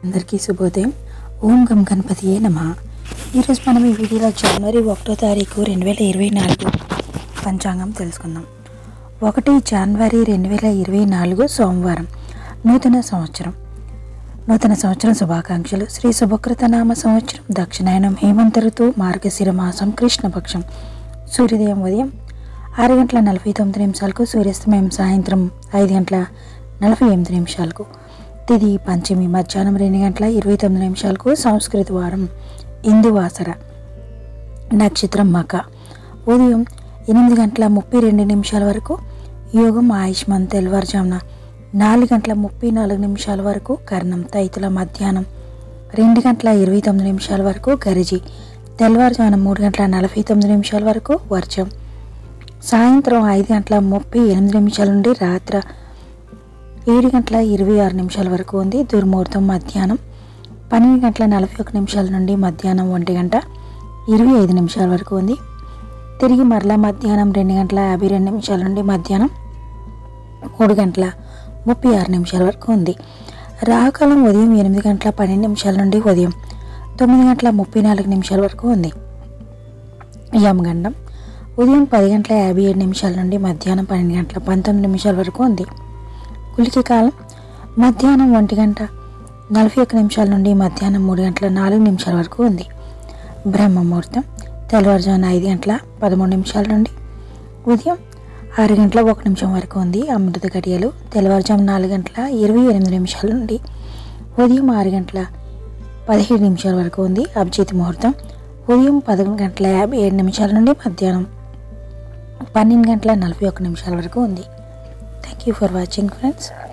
అందరికీ శుభోదయం ఓం గం గణపతియే నమ ఈరోజు మనం ఈ వీడియోలో జనవరి ఒకటో తారీఖు రెండు వేల ఇరవై నాలుగు పంచాంగం తెలుసుకుందాం ఒకటి జనవరి రెండు వేల ఇరవై నాలుగు సోమవారం నూతన సంవత్సరం నూతన సంవత్సరం శుభాకాంక్షలు శ్రీ శుభకృత నామ సంవత్సరం దక్షిణాయనం హేమంత ఋతువు మార్గశిర మాసం కృష్ణపక్షం సూర్యోదయం ఉదయం ఆరు గంటల నలభై తొమ్మిది నిమిషాలకు సూర్యాస్తమయం సాయంత్రం ఐదు గంటల నలభై ఎనిమిది నిమిషాలకు తిది పంచమి మధ్యాహ్నం రెండు గంటల ఇరవై తొమ్మిది నిమిషాలకు సంస్కృత వారం ఇందువాసర నక్షత్రం మక ఉదయం ఎనిమిది గంటల ముప్పై రెండు నిమిషాల వరకు యోగం ఆయుష్మాన్ తెల్లవారుజామున నాలుగు గంటల ముప్పై నాలుగు నిమిషాల వరకు కర్ణం తైతుల మధ్యాహ్నం రెండు గంటల ఇరవై తొమ్మిది నిమిషాల వరకు గరిజి తెల్లవారుజామున మూడు గంటల నలభై తొమ్మిది నిమిషాల వరకు వర్షం సాయంత్రం ఐదు గంటల ముప్పై ఎనిమిది నిమిషాల నుండి రాత్రి ఏడు గంటల ఇరవై ఆరు నిమిషాల వరకు ఉంది దుర్ముహూర్తం మధ్యాహ్నం పన్నెండు గంటల నలభై ఒక నిమిషాల నుండి మధ్యాహ్నం ఒంటి గంట ఇరవై ఐదు నిమిషాల వరకు ఉంది తిరిగి మరలా మధ్యాహ్నం రెండు గంటల యాభై రెండు నిమిషాల నుండి మధ్యాహ్నం మూడు గంటల ముప్పై ఆరు నిమిషాల వరకు ఉంది రాహుకాలం ఉదయం ఎనిమిది గంటల పన్నెండు నిమిషాల నుండి ఉదయం తొమ్మిది గంటల ముప్పై నాలుగు నిమిషాల వరకు ఉంది యమగండం ఉదయం పది గంటల యాభై ఏడు నిమిషాల నుండి మధ్యాహ్నం పన్నెండు గంటల పంతొమ్మిది నిమిషాల వరకు ఉంది కులికి కాలం మధ్యాహ్నం ఒంటి గంట నలభై ఒక్క నిమిషాల నుండి మధ్యాహ్నం మూడు గంటల నాలుగు నిమిషాల వరకు ఉంది బ్రహ్మముహూర్తం తెల్లవారుజామున ఐదు గంటల పదమూడు నిమిషాల నుండి ఉదయం ఆరు గంటల ఒక నిమిషం వరకు ఉంది అమృత గడియలు తెల్లవారుజాము నాలుగు గంటల ఇరవై ఎనిమిది నిమిషాల నుండి ఉదయం ఆరు గంటల పదిహేడు నిమిషాల వరకు ఉంది అభిజిత్ ముహూర్తం ఉదయం పదకొండు గంటల యాభై ఏడు నిమిషాల నుండి మధ్యాహ్నం పన్నెండు గంటల నలభై ఒక్క నిమిషాల వరకు ఉంది thank you for watching friends